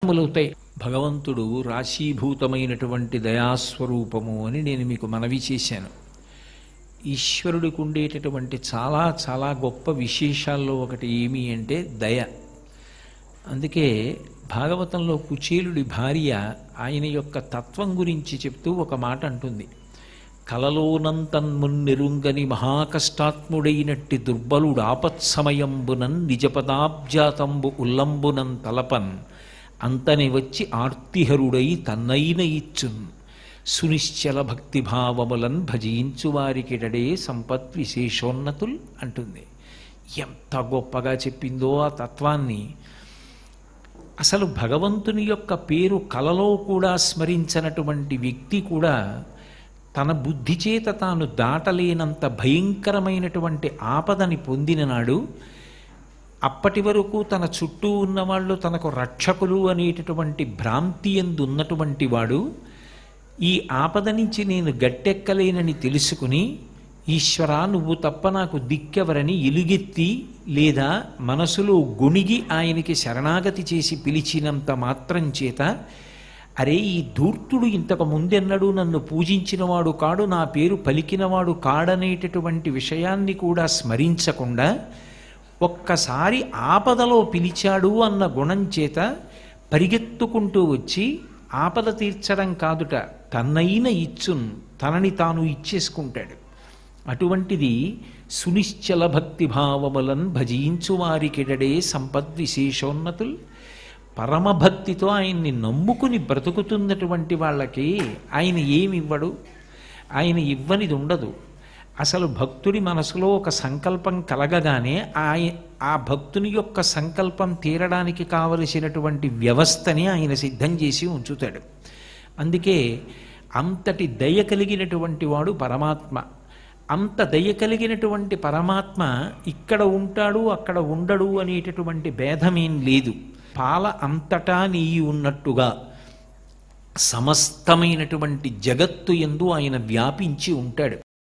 వ్యక్తములవుతాయి భగవంతుడు రాశీభూతమైనటువంటి దయాస్వరూపము అని నేను మీకు మనవి చేశాను ఈశ్వరుడికి ఉండేటటువంటి చాలా చాలా గొప్ప విశేషాల్లో ఒకటి ఏమి అంటే దయ అందుకే భాగవతంలో కుచేలుడి భార్య ఆయన యొక్క తత్వం గురించి చెప్తూ ఒక మాట అంటుంది కలలోనంతన్మున్నెరుంగని మహాకష్టాత్ముడైనట్టి దుర్బలుడు ఆపత్సమయంబునన్ నిజపదాబ్జాతంబు ఉల్లంబునం తలపన్ అంతని వచ్చి ఆర్తిహరుడై తన్నైన ఇచ్చున్ సునిశ్చల భక్తిభావములన్ భజించు వారికిడడే సంపత్ విశేషోన్నతుల్ అంటుంది ఎంత గొప్పగా చెప్పిందో ఆ తత్వాన్ని అసలు భగవంతుని యొక్క పేరు కలలో కూడా స్మరించనటువంటి వ్యక్తి కూడా తన బుద్ధి చేత తాను దాటలేనంత భయంకరమైనటువంటి ఆపదని పొందిన నాడు అప్పటి వరకు తన చుట్టూ ఉన్నవాళ్ళు తనకు రక్షకులు అనేటటువంటి భ్రాంతి ఎందు ఉన్నటువంటి వాడు ఈ ఆపద నుంచి నేను గట్టెక్కలేనని తెలుసుకుని ఈశ్వరా నువ్వు తప్ప నాకు దిక్కెవరని ఎలుగెత్తి లేదా మనసులో గుణిగి ఆయనకి శరణాగతి చేసి పిలిచినంత మాత్రం చేత అరే ఈ ధూర్తుడు ఇంతకు ముందెన్నడూ నన్ను పూజించినవాడు కాడు నా పేరు పలికినవాడు కాడనేటటువంటి విషయాన్ని కూడా స్మరించకుండా ఒక్కసారి ఆపదలో పిలిచాడు అన్న గుణం చేత పరిగెత్తుకుంటూ వచ్చి ఆపద తీర్చడం కాదుట తన్నైన ఇచ్చున్ తనని తాను ఇచ్చేసుకుంటాడు అటువంటిది సునిశ్చల భక్తి భావములన్ భజించు వారికిడడే సంపద్విశేషోన్నతుల్ పరమభక్తితో ఆయన్ని నమ్ముకుని బ్రతుకుతున్నటువంటి వాళ్ళకి ఆయన ఏమి ఇవ్వడు ఆయన ఇవ్వనిది ఉండదు అసలు భక్తుడి మనసులో ఒక సంకల్పం కలగగానే ఆయ ఆ భక్తుని యొక్క సంకల్పం తీరడానికి కావలసినటువంటి వ్యవస్థని ఆయన సిద్ధం చేసి ఉంచుతాడు అందుకే అంతటి దయ కలిగినటువంటి వాడు పరమాత్మ అంత దయ కలిగినటువంటి పరమాత్మ ఇక్కడ ఉంటాడు అక్కడ ఉండడు అనేటటువంటి భేదమేం లేదు పాల అంతటా నీయి ఉన్నట్టుగా సమస్తమైనటువంటి జగత్తు ఎందు ఆయన వ్యాపించి ఉంటాడు